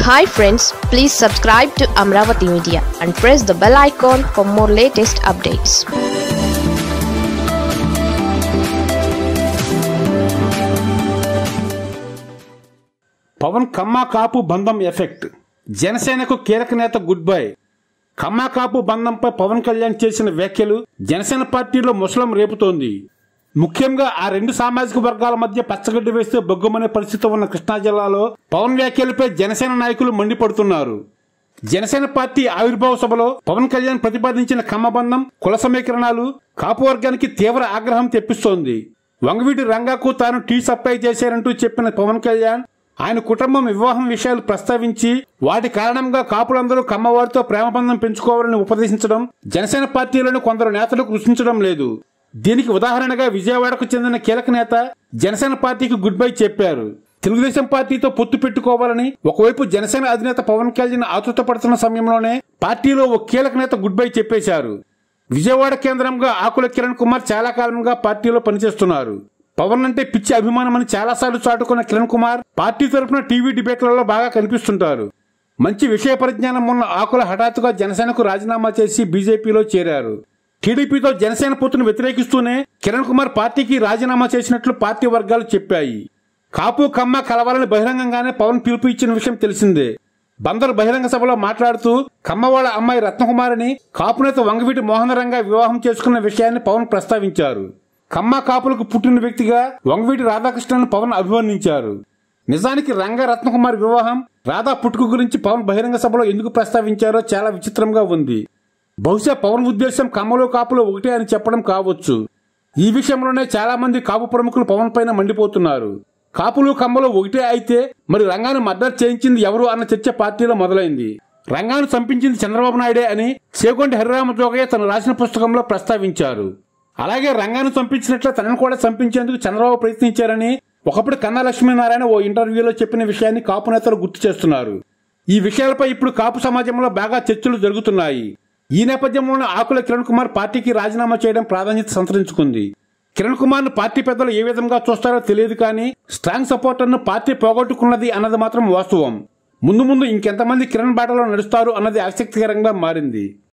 hi friends please subscribe to Amaravati media and press the bell icon for more latest updates Pavan Kamma Kapu బంధం effect జనసేనకు కీలక నేత goodbye Kamma Kapu బంధంపై పవన్ కళ్యాణ్ చేసిన వ్యాఖ్యలు జనసేన పార్టీలో ముసలం రేపుతోంది ముఖ్యంగా ఆ రెండు సామాజిక వర్గాల మధ్య పచ్చగడ్డి వేస్తే బొగ్గుమనే పరిస్థితి ఉన్న కృష్ణా జిల్లాలో పవన్ వ్యాఖ్యలపై జనసేన నాయకులు మండిపడుతున్నారు జనసేన పార్టీ ఆవిర్భావ సభలో పవన్ కళ్యాణ్ ప్రతిపాదించిన కమ్మబంధం కుల సమీకరణాలు కాపు వర్గానికి తీవ్ర ఆగ్రహం తెప్పిస్తోంది వంగవీటి రంగాకు తాను టీ సప్లై చేశారంటూ చెప్పిన పవన్ కళ్యాణ్ ఆయన కుటుంబం వివాహం విషయాలు ప్రస్తావించి వాటి కారణంగా కాపులందరూ కమ్మవారితో ప్రేమబంధం పెంచుకోవాలని ఉపదేశించడం జనసేన పార్టీలోని కొందరు నేతలకు రుచించడం లేదు దీనికి ఉదాహరణగా విజయవాడకు చెందిన కీలక నేత జనసేన పార్టీకి గుడ్ బై చెప్పారు తెలుగుదేశం పార్టీతో పొత్తు పెట్టుకోవాలని ఒకవైపు జనసేన అధినేత పవన్ కళ్యాణ్ ఆతృతపడుతున్న సమయంలోనే పార్టీలో ఓ కీలక నేత గుడ్ బై చెప్పేశారు విజయవాడ కేంద్రంగా ఆకుల కిరణ్ కుమార్ చాలా కాలంగా పార్టీలో పనిచేస్తున్నారు పవన్ అంటే పిచ్చి అభిమానమని చాలాసార్లు చాటుకున్న కిరణ్ కుమార్ పార్టీ తరఫున టీవీ డిబేట్లలో బాగా కనిపిస్తుంటారు మంచి విషయ పరిజ్ఞానం ఉన్న ఆకుల హఠాత్తుగా జనసేనకు రాజీనామా చేసి బీజేపీలో చేరారు టీడీపీతో జనసేన పొత్తును వ్యతిరేకిస్తూనే కిరణ్ కుమార్ పార్టీకి రాజీనామా చేసినట్లు పార్టీ వర్గాలు చెప్పాయి కాపు కమ్మ కలవాలని బహిరంగంగానే పవన్ పిలుపు ఇచ్చిన విషయం తెలిసిందే బందరు బహిరంగ సభలో మాట్లాడుతూ కమ్మవాళ్ల అమ్మాయి రత్నకుమారిని కాపునేత వంగవీటి మోహనరంగా వివాహం చేసుకున్న విషయాన్ని పవన్ ప్రస్తావించారు కమ్మ కాపులకు పుట్టిన వ్యక్తిగా వంగవీటి రాధాకృష్ణను పవన్ అభివర్ణించారు నిజానికి రంగ రత్నకుమార్ వివాహం రాధా పుట్టుక గురించి పవన్ బహిరంగ సభలో ఎందుకు ప్రస్తావించారో చాలా విచిత్రంగా ఉంది బహుశా పవన్ ఉద్దేశం కమ్మలు కాపులు ఒకటే అని చెప్పడం కావచ్చు ఈ విషయంలోనే చాలా మంది కాపు ప్రముఖులు పవన్ పైన మండిపోతున్నారు కాపులు కమ్మలు ఒకటే అయితే మరి రంగాను మర్డర్ చేయించింది ఎవరు అన్న చర్చ పార్టీలో మొదలైంది రంగాను చంపించింది చంద్రబాబు నాయుడే అని చేకొండి హరిరామ జోగయ్య తను రాసిన పుస్తకంలో ప్రస్తావించారు అలాగే రంగాను చంపించినట్లు తనను కూడా చంపించేందుకు చంద్రబాబు ప్రయత్నించారని ఒకప్పుడు కన్నా లక్ష్మీనారాయణ ఓ ఇంటర్వ్యూలో చెప్పిన విషయాన్ని కాపు నేతలు గుర్తు చేస్తున్నారు ఈ విషయాలపై ఇప్పుడు కాపు సమాజంలో బాగా చర్చలు జరుగుతున్నాయి ఈ నేపథ్యంలోనే ఆకుల కిరణ్ కుమార్ పార్టీకి రాజీనామా చేయడం ప్రాధాన్యత సంతరించుకుంది కిరణ్ కుమార్ ను పార్టీ పెద్దలు ఏ విధంగా చూస్తారో తెలియదు కానీ స్ట్రాంగ్ సపోర్టర్ ను పార్టీ పోగొట్టుకున్నది అన్నది మాత్రం వాస్తవం ముందు ముందు ఇంకెంతమంది కిరణ్ బాటలో నడుస్తారు అన్నది ఆసక్తికరంగా మారింది